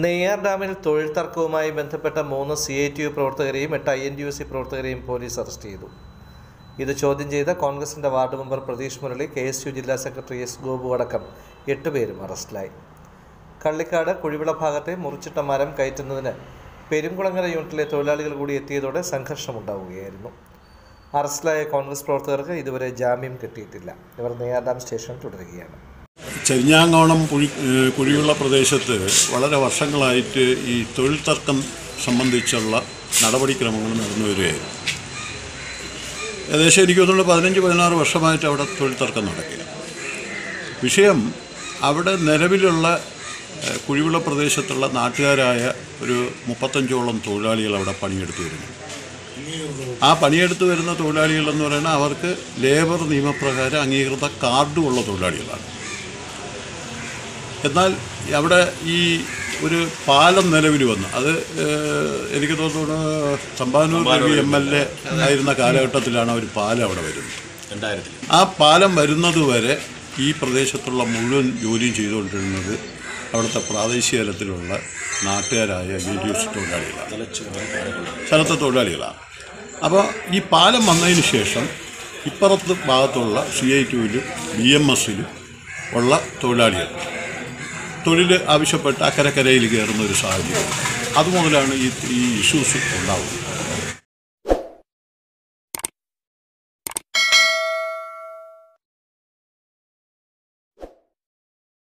നെയ്യാർ ഡാമിൽ തൊഴിൽ തർക്കവുമായി ബന്ധപ്പെട്ട മൂന്ന് സി ഐ ടി യു പ്രവർത്തകരെയും എട്ട് I N T U C പ്രവർത്തകരെയും പോലീസ് അറസ്റ്റ് ചെയ്തു ഇത് ചോദ്യം ചെയ്ത കോൺഗ്രസിന്റെ ward member Pratheesh Murali K S U ജില്ലാ സെക്രട്ടറി എസ് ഗോപു അടക്കം എട്ടുപേരും അറസ്റ്റിലായി കള്ളിക്കാട് കുഴിവിള ഭാഗത്തെ മുറിച്ചിട്ട മരം കയറ്റുന്നതിന് പെരുംകുളങ്ങര യൂണിറ്റിലെ തൊഴിലാളികൾ കൂടി എത്തിയതോടെ സംഘർഷമുണ്ടാവുകയായിരുന്നു അറസ്റ്റിലായ കോൺഗ്രസ് പ്രവർത്തകർക്ക് ഇതുവരെ ജാമ്യം കിട്ടിയിട്ടില്ല ഇവർ നെയ്യാർ ഡാം സ്റ്റേഷനിൽ തുടരുകയാണ് ചെരിഞ്ഞാങ്കോണം കുഴി ഏഹ് കുഴിയുള്ള പ്രദേശത്ത് വളരെ വർഷങ്ങളായിട്ട് ഈ തൊഴിൽ തർക്കം സംബന്ധിച്ചുള്ള നടപടിക്രമങ്ങൾ നടന്നു വരികയായിരുന്നു ഏകദേശം എനിക്ക് തോന്നുന്നു പതിനഞ്ച് പതിനാറ് വർഷമായിട്ട് അവിടെ തൊഴിൽ തർക്കം നടക്കുക വിഷയം അവിടെ നിലവിലുള്ള ഏഹ് കുഴിവിള പ്രദേശത്തുള്ള നാട്ടുകാരായ ഒരു മുപ്പത്തഞ്ചോളം തൊഴിലാളികൾ അവിടെ പണിയെടുത്ത് വരുന്നു ആ പണിയെടുത്ത് വരുന്ന തൊഴിലാളികളെന്ന് പറയുന്നത് അവർക്ക് ലേബർ നിയമപ്രകാരം അംഗീകൃത കാർഡുമുള്ള തൊഴിലാളികളാണ് എന്നാൽ അവിടെ ഈ ഒരു പാലം നിലവിൽ വന്നു അത് ഏഹ്, എനിക്ക് തോന്നുന്നു Thampanoor Ravi M L A ആയിരുന്ന കാലഘട്ടത്തിലാണ് ഒരു പാലം അവിടെ വരുന്നത് ആ പാലം വരുന്നത് വരെ ഈ പ്രദേശത്തുള്ള മുഴുവൻ ജോലിയും ചെയ്തുകൊണ്ടിരുന്നത് അവിടുത്തെ പ്രാദേശിക തലത്തിലുള്ള നാട്ടുകാരായ യു ഡി എഫ് തൊഴിലാളികളാണ് സ്ഥലത്തെ തൊഴിലാളികളാണ് അപ്പോൾ ഈ പാലം വന്നതിന് ശേഷം ഇപ്പുറത്ത് ഭാഗത്തുള്ള സി ഐ ടുവിലും ബി എം എസിലും ഉള്ള തൊഴിലാളികൾ തൊഴിൽ ആവശ്യപ്പെട്ട് അക്കരക്കരയിൽ കയറുന്ന ഒരു സാഹചര്യം അതുമുതലാണ് ഈ ഈ ഇഷ്യൂസ് ഉണ്ടാവുന്നത്